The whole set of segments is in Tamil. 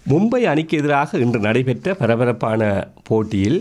மும்பை அணிக்கு எதிராக இன்று நடைபெற்ற பரபரப்பான போட்டியில்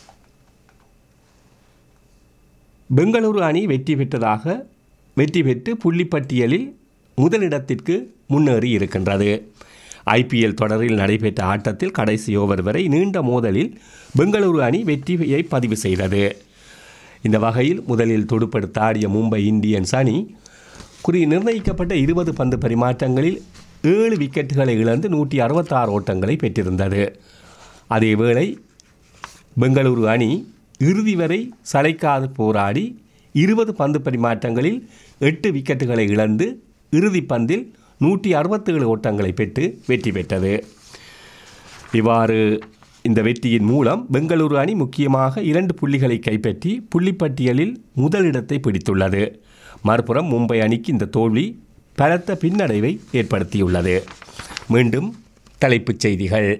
பெங்களூரு அணி வெற்றி பெற்றதாக வெற்றி பெற்று புள்ளிப்பட்டியலில் முதலிடத்திற்கு முன்னேறி இருக்கின்றது ஐபிஎல் தொடரில் நடைபெற்ற ஆட்டத்தில் கடைசி ஓவர் வரை நீண்ட மோதலில் பெங்களூரு அணி வெற்றியை பதிவு செய்தது இந்த வகையில் முதலில் துடுப்படுத்த ஆடிய மும்பை இந்தியன்ஸ் அணி குறி நிர்ணயிக்கப்பட்ட இருபது பந்து பரிமாற்றங்களில் ஏழு விக்கெட்டுகளை இழந்து நூற்றி அறுபத்தாறு ஓட்டங்களை பெற்றிருந்தது அதேவேளை பெங்களூரு அணி இறுதி வரை சளைக்காது போராடி இருபது பந்து பரிமாற்றங்களில் எட்டு விக்கெட்டுகளை இழந்து இறுதி பந்தில் நூற்றி அறுபத்தேழு ஓட்டங்களை பெற்று வெற்றி பெற்றது இவ்வாறு இந்த வெற்றியின் மூலம் பெங்களூரு அணி முக்கியமாக இரண்டு புள்ளிகளை கைப்பற்றி புள்ளிப்பட்டியலில் முதலிடத்தை பிடித்துள்ளது மறுபுறம் மும்பை அணிக்கு இந்த தோல்வி பலத்த பின்னடைவை ஏற்படுத்தியுள்ளது மீண்டும் தலைப்புச் செய்திகள்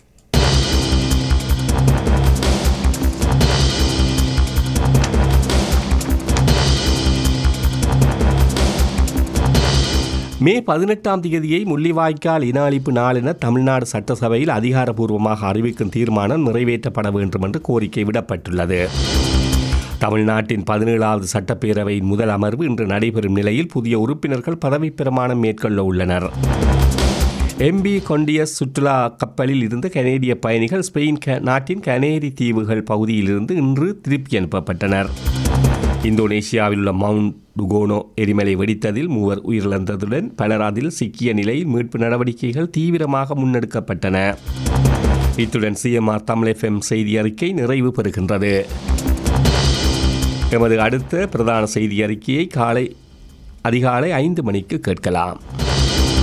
மே பதினெட்டாம் தேதியை முள்ளிவாய்க்கால் இன அழிப்பு நாள் என தமிழ்நாடு சட்டசபையில் அதிகாரப்பூர்வமாக அறிவிக்கும் தீர்மானம் நிறைவேற்றப்பட வேண்டும் என்று கோரிக்கை விடப்பட்டுள்ளது தமிழ்நாட்டின் பதினேழாவது சட்டப்பேரவையின் முதல் அமர்வு இன்று நடைபெறும் நிலையில் புதிய உறுப்பினர்கள் பதவி பிரமாணம் மேற்கொள்ள உள்ளனர் எம்பி கொண்டியஸ் சுற்றுலா கப்பலில் இருந்த கனேடிய பயணிகள் ஸ்பெயின் க- நாட்டின் கனேரி தீவுகள் பகுதியிலிருந்து இன்று திருப்பி அனுப்பப்பட்டனர் இந்தோனேசியாவில் உள்ள மவுண்ட் டுகோனோ எரிமலை வெடித்ததில் மூவர் உயிரிழந்ததுடன் பலர் அதில் சிக்கிய நிலையில் மீட்பு நடவடிக்கைகள் தீவிரமாக முன்னெடுக்கப்பட்டன இத்துடன் சிஎம்ஆர் தமிழ் எஃப்எம் செய்தி அறிக்கை நிறைவு பெறுகின்றது எமது அடுத்த பிரதான செய்தி அறிக்கையை காலை அதிகாலை ஐந்து மணிக்கு கேட்கலாம்